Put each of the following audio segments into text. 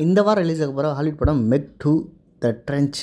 இந்த வாரம் ரிலீஸ் ஆக போகிற ஹாலிவுட் படம் மெக் டூ த ட்ரென்ச்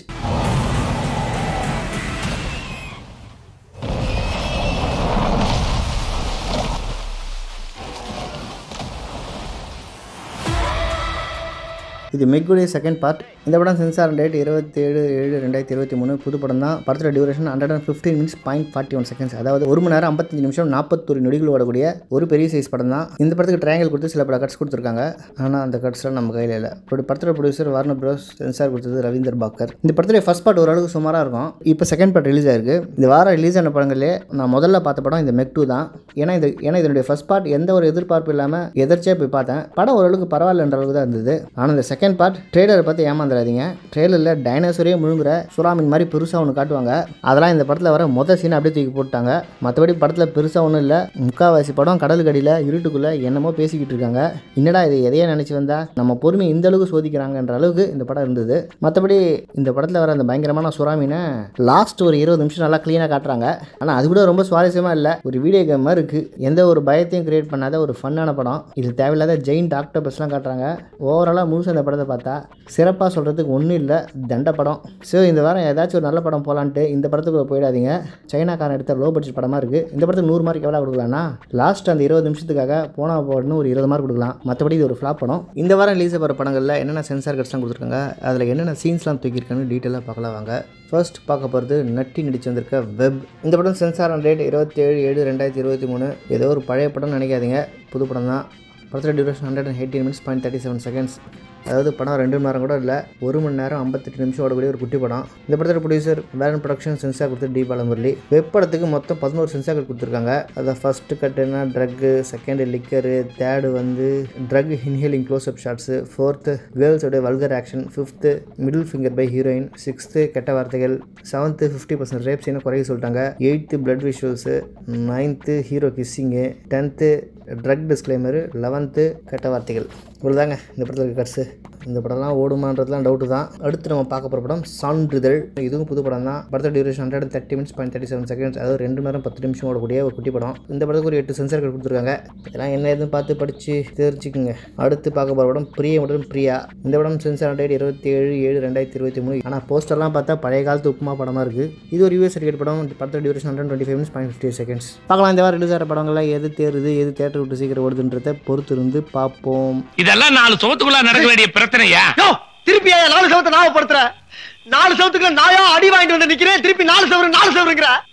இது மெக்குடைய செகண்ட் பார்ட் இந்த படம் சென்சார் டேட் இருபத்தேழு ஏழு ரெண்டாயிரத்தி இருபத்தி மூணு புது படம் தான் படத்தோட duration hundred and fifteen minutes point forty one seconds அதாவது ஒரு மணி நேரம் ஐம்பத்தஞ்சு நிமிஷம் நாற்பத்தொரு நொடிகள் ஓடக்கூடிய ஒரு பெரிய சைஸ் படம் தான் இந்த படத்துக்கு ட்ரையாங்கல் கொடுத்து சில பல கட்ஸ் கொடுத்துருக்காங்க ஆனால் அந்த கட்ஸ்லாம் நம்ம கையில் இல்லை இப்படி படத்தோட ப்ரொடியூசர் வார்னர் ப்ரோஸ் சென்சார் கொடுத்தது ரவீந்தர் பாக்கர் இந்த படத்துடைய ஃபர்ஸ்ட் பார்ட் ஓரளவுக்கு சுமாராக இருக்கும் இப்போ செகண்ட் பார்ட் ரிலீஸ் ஆயிருக்கு இந்த வாரம் ரிலீஸ் ஆன படங்களே நான் முதல்ல பார்த்த படம் இந்த மெக் டூ தான் ஏன்னா இது ஏன்னா இதனுடைய ஃபர்ஸ்ட் பார்ட் எந்த ஒரு எதிர்பார்ப்பு இல்லாமல் எதிர்ச்சியாக போய் பார்த்தேன் படம் ஓரளவுக்கு பரவாயில்லன்ற அளவுக்கு தான் இருந்தது ஆனால் இந்த செகண்ட் பார்ட் ட்ரெய்லரை பார்த்து ஏமாந்துடாதீங்க ட்ரெய்லரில் டைனோசரே முழுங்குற சுறாமின் மாதிரி பெருசாக ஒன்று காட்டுவாங்க அதெல்லாம் இந்த படத்தில் வர மொதல் சீனை அப்படியே தூக்கி போட்டாங்க மற்றபடி படத்தில் பெருசாக ஒன்றும் இல்லை முக்கால்வாசி படம் கடலுக்கு அடியில் இருட்டுக்குள்ளே என்னமோ பேசிக்கிட்டு இருக்காங்க என்னடா இது எதையே நினச்சி வந்தா நம்ம பொறுமை இந்த அளவுக்கு சோதிக்கிறாங்கன்ற அளவுக்கு இந்த படம் இருந்தது மற்றபடி இந்த படத்தில் வர அந்த பயங்கரமான சுறாமீனை லாஸ்ட் ஒரு இருபது நிமிஷம் நல்லா க்ளீனாக காட்டுறாங்க ஆனால் அது கூட ரொம்ப சுவாரஸ்யமாக இல்லை ஒரு வீடியோ கேம் மாதிரி இருக்குது எந்த ஒரு பயத்தையும் கிரியேட் பண்ணாத ஒரு ஃபன்னான படம் இது தேவையில்லாத ஜெயின் டாக்டர்ஸ்லாம் காட்டுறாங்க ஓவராலாக முழுசு அந்த படத்தை பார்த்தா சிறப்பாக சொல்கிறதுக்கு ஒன்றும் இல்லை தண்ட படம் ஸோ இந்த வாரம் ஏதாச்சும் ஒரு நல்ல படம் போகலான்ட்டு இந்த படத்துக்கு போயிடாதீங்க சைனாக்காரன் எடுத்த லோ பட்ஜெட் படமாக இருக்குது இந்த படத்துக்கு நூறு மார்க் எவ்வளோ கொடுக்கலாம்னா லாஸ்ட் அந்த இருபது நிமிஷத்துக்காக போனா போடணும் ஒரு இருபது மார்க் கொடுக்கலாம் மற்றபடி இது ஒரு ஃப்ளாப் படம் இந்த வாரம் ரிலீஸ் ஆகிற படங்களில் என்னென்ன சென்சார் கட்ஸ்லாம் கொடுத்துருக்காங்க அதில் என்னென்ன சீன்ஸ்லாம் தூக்கியிருக்காங்க டீட்டெயிலாக பார்க்கலாம் வாங்க ஃபர்ஸ்ட் பார்க்க போகிறது நட்டி நடிச்சு வந்திருக்க வெப் இந்த படம் சென்சார் ரேட் இருபத்தேழு ஏழு ரெண்டாயிரத்தி இருபத்தி மூணு ஏதோ ஒரு பழைய படம்னு நினைக்காதீங்க புது படம் தான் படத்தில் duration hundred and eighteen minutes point thirty seven seconds அதாவது படம் ரெண்டு மணி நேரம் கூட இல்லை ஒரு மணி நேரம் ஐம்பத்தெட்டு நிமிஷம் ஓடக்கூடிய ஒரு குட்டி படம் இந்த படத்தோட ப்ரொடியூசர் வேலன் ப்ரொடக்ஷன் சென்சார் கொடுத்து டி பாலமுரளி வெப் படத்துக்கு மொத்தம் பதினோரு சென்சார் கட் கொடுத்துருக்காங்க அதை ஃபஸ்ட்டு கட்டுனா ட்ரக்கு செகண்டு லிக்கரு தேர்டு வந்து drug inhaling close up shots fourth கேர்ள்ஸோட vulgar action fifth middle finger by heroine sixth கெட்ட வார்த்தைகள் செவன்த்து ஃபிஃப்டி பர்சன்ட் ரேப் சீனை குறைய சொல்லிட்டாங்க eighth blood visuals ninth hero kissing tenth drug disclaimer eleventh கெட்ட வார்த்தைகள் இவ்வளோதாங்க இந்த படத்தில் இருக்க கட்ஸு இந்த படம்லாம் ஓடுமான்றதுலாம் டவுட்டு தான் அடுத்து நம்ம பார்க்க போகிற படம் சான்றிதழ் இதுவும் புது படம் தான் படத்தோட duration hundred and thirty minutes point thirty seven seconds அதாவது ரெண்டு மணி நேரம் பத்து நிமிஷம் ஓடக்கூடிய ஒரு குட்டி படம் இந்த படத்துக்கு ஒரு எட்டு சென்சார் கார்டு கொடுத்துருக்காங்க இதெல்லாம் என்ன எதுவும் பார்த்து படித்து தெரிஞ்சுக்குங்க அடுத்து பார்க்க போகிற படம் பிரிய மற்றும் பிரியா இந்த படம் சென்சார் டேட் இருபத்தி ஏழு ஏழு ரெண்டாயிரத்தி இருபத்தி மூணு ஆனால் போஸ்டர்லாம் பார்த்தா பழைய காலத்து உப்புமா படமாக இருக்குது இது ஒரு யூஎஸ் சர்டிஃபிகேட் படம் இந்த படத்தோட duration hundred twenty five minutes point fifty seconds பார்க்கலாம் இந்த வாரம் ரிலீஸ் ஆகிற படங்கள்லாம் எது தேருது எது தேட்டர் விட்டு சீக்கிரம் ஓடுதுன்றதை பொறுத்து இருந்து பார்ப்போம் இதெல்லாம் நாலு சோத்துக்குள்ள நடக்க வேண்டிய பிரச்சனையா யோ திருப்பி ஏன் நாலு சவத்தை ஞாபகப்படுத்துற நாலு சவத்துக்கு நாயா அடி வாங்கிட்டு வந்து நிக்கிறேன் திருப்பி நாலு சவரு நாலு சவருங்கிற